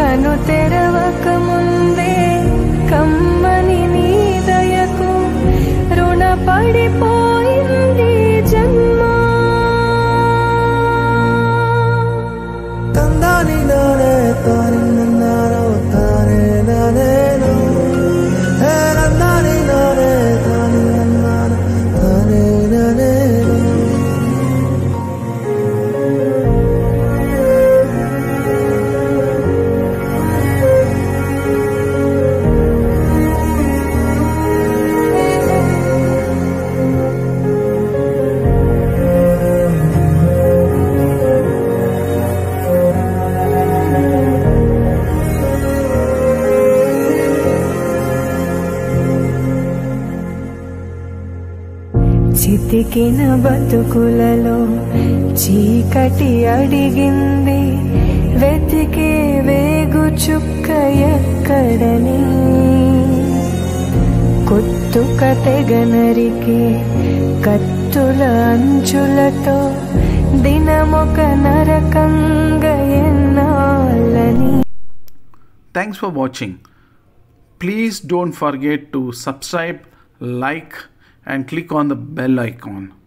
కను తెరవక ముందే కమ్మని నీ దయకు రుణపడిపోయింది జన్మ తందాని నానే తాని నన్నారో తానే నానేను హే నందాని నానే తాని నన్నాను తానే నానేను చితికిన బతుకులలో చీకటి అడిగింది వెతికే వేగు చుక్క ఎక్కడని కొత్తుక తెగనరికే కత్తుల అంచులతో దినమొక నరకంగా ఎన్నాళ్ళని Thanks for watching. Please don't forget to subscribe, like, and click on the bell icon.